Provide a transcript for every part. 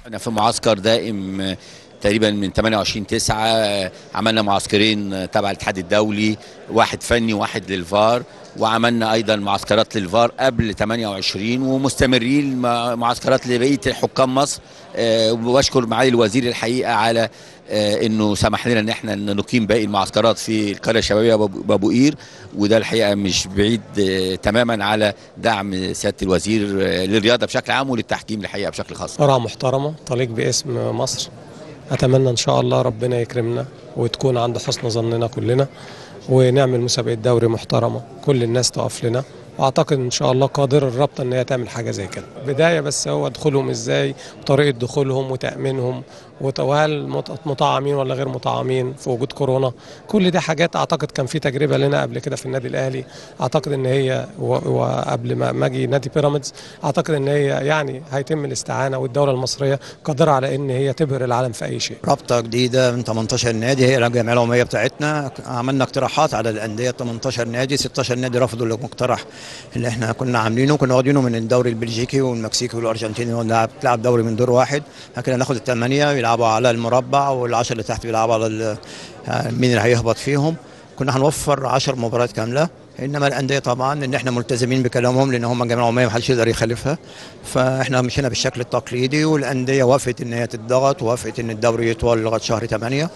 انا في معسكر دائم آه، تقريبا من 28 9 آه، عملنا معسكرين آه، تبع الاتحاد الدولي واحد فني وواحد للفار وعملنا ايضا معسكرات للفار قبل 28 ومستمرين مع- معسكرات لبقيه حكام مصر آه، وبشكر معالي الوزير الحقيقه على آه، انه سمح لنا ان احنا نقيم باقي المعسكرات في القريه الشبابيه بابو بابو قير وده الحقيقه مش بعيد آه، تماما على دعم سياده الوزير آه، للرياضه بشكل عام وللتحكيم الحقيقه بشكل خاص قرعة محترمة تليق باسم مصر أتمنى إن شاء الله ربنا يكرمنا وتكون عند حسن ظننا كلنا ونعمل مسابقة دوري محترمة كل الناس تقف لنا واعتقد ان شاء الله قادر الرابطه ان هي تعمل حاجه زي كده بدايه بس هو دخولهم ازاي وطريقه دخولهم وتامينهم وت- وهل مط- مطعمين ولا غير مطعمين في وجود كورونا كل دي حاجات اعتقد كان في تجربه لنا قبل كده في النادي الاهلي اعتقد ان هي و- وقبل ما ما اجي نادي بيراميدز اعتقد ان هي يعني هيتم الاستعانه والدوله المصريه قادره على ان هي تبهر العالم في اي شيء رابطه جديده من 18 نادي هي الجمعيه العموميه بتاعتنا عملنا اقتراحات على الانديه 18 نادي 16 نادي رفضوا المقترح اللي احنا كنا عاملينه كنا واخدينه من الدوري البلجيكي والمكسيكي والارجنتيني ونلعب تلعب دوري من دور واحد لكن ناخد الثمانيه يلعبوا على المربع والعشر اللي تحت بيلعبوا على ال- مين اللي هيهبط فيهم كنا هنوفر 10 مباريات كامله انما الانديه طبعا ان احنا ملتزمين بكلامهم لان هم الجمعيه العموميه ما حدش يقدر يخالفها فاحنا مشينا بالشكل التقليدي والانديه وافقت ان هي تتضغط وافقت ان الدوري يطول لغايه شهر 8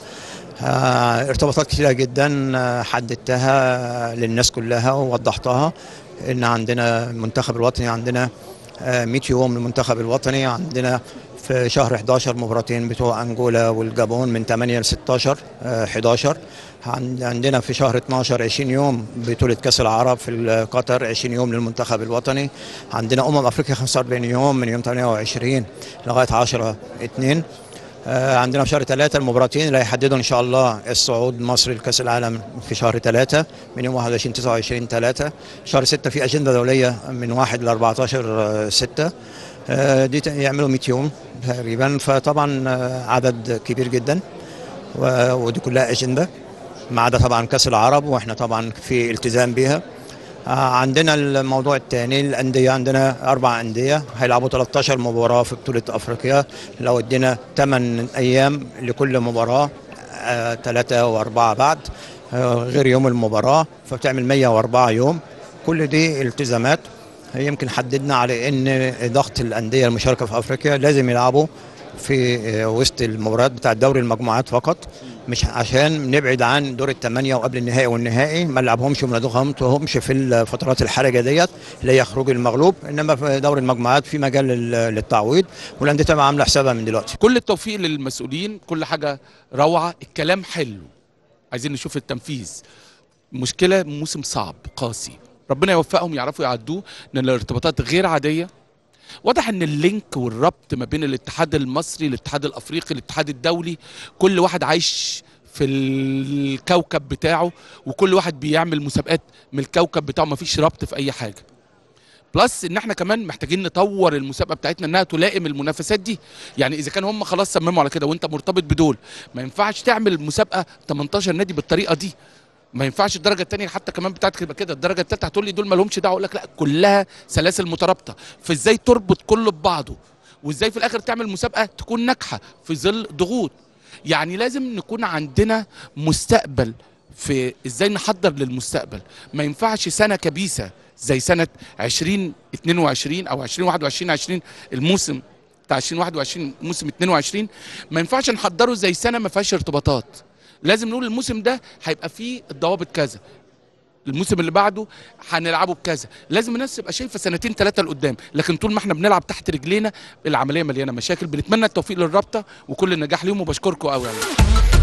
آه، ارتباطات كثيره جدا آه، حددتها للناس كلها ووضحتها ان عندنا المنتخب الوطني عندنا آه، 100 يوم المنتخب الوطني عندنا في شهر 11 مباراتين بتوع انجولا والجابون من 8 ل 16 آه، 11 عن- عندنا في شهر 12 20 يوم بطولة كأس العرب في قطر 20 يوم للمنتخب الوطني عندنا أمم أفريقيا 45 يوم من يوم 28 لغاية 10 2 آه، عندنا في شهر ثلاثة المباراتين اللي هيحددوا إن شاء الله الصعود مصر لكأس العالم في شهر ثلاثة من يوم 21 29 3 شهر 6 في أجندة دولية من 1 ل 14 6 آه، دي ت- يعملوا 100 يوم تقريبا فطبعا آه، عدد كبير جدا و- ودي كلها أجندة ما عدا طبعا كأس العرب واحنا طبعا في التزام بيها آه، عندنا الموضوع الثاني الأندية عندنا أربع أندية هيلعبوا 13 مباراة في بطولة أفريقيا لو ادينا 8 أيام لكل مباراة ثلاثة وأربعة بعد آه، غير يوم المباراة فبتعمل 104 يوم كل دي التزامات يمكن حددنا على ان ضغط الانديه المشاركه في افريقيا لازم يلعبوا في آه، وسط المباريات بتاع دوري المجموعات فقط مش عشان نبعد عن دور الثمانيه وقبل النهائي والنهائي ما نلعبهمش وما ندخلهمش في الفترات الحرجه ديت اللي هي خروج المغلوب انما في دوري المجموعات في مجال لل- للتعويض والانديه تبقى عامله حسابها من دلوقتي كل التوفيق للمسؤولين كل حاجه روعه الكلام حلو عايزين نشوف التنفيذ مشكله موسم صعب قاسي ربنا يوفقهم يعرفوا يعدوه لان الارتباطات غير عاديه واضح ان اللينك والربط ما بين الاتحاد المصري الاتحاد الافريقي الاتحاد الدولي كل واحد عايش في الكوكب بتاعه وكل واحد بيعمل مسابقات من الكوكب بتاعه ما فيش ربط في اي حاجه بلس ان احنا كمان محتاجين نطور المسابقه بتاعتنا انها تلائم المنافسات دي يعني اذا كان هم خلاص صمموا على كده وانت مرتبط بدول ما ينفعش تعمل مسابقه 18 نادي بالطريقه دي ما ينفعش الدرجه الثانيه حتى كمان بتاعتك تبقى كده الدرجه الثالثه هتقول لي دول ما لهمش دعوه اقول لك لا كلها سلاسل مترابطه فازاي تربط كله ببعضه وازاي في الاخر تعمل مسابقه تكون ناجحه في ظل ضغوط يعني لازم نكون عندنا مستقبل في ازاي نحضر للمستقبل ما ينفعش سنه كبيسه زي سنه 2022 او 2021 20 الموسم بتاع 2021 موسم 22 ما ينفعش نحضره زي سنه ما فيهاش ارتباطات لازم نقول الموسم ده هيبقى فيه الضوابط كذا الموسم اللي بعده هنلعبه بكذا لازم الناس تبقى شايفه سنتين ثلاثه لقدام لكن طول ما احنا بنلعب تحت رجلينا العمليه مليانه مشاكل بنتمنى التوفيق للرابطه وكل النجاح ليهم وبشكركم قوي يعني.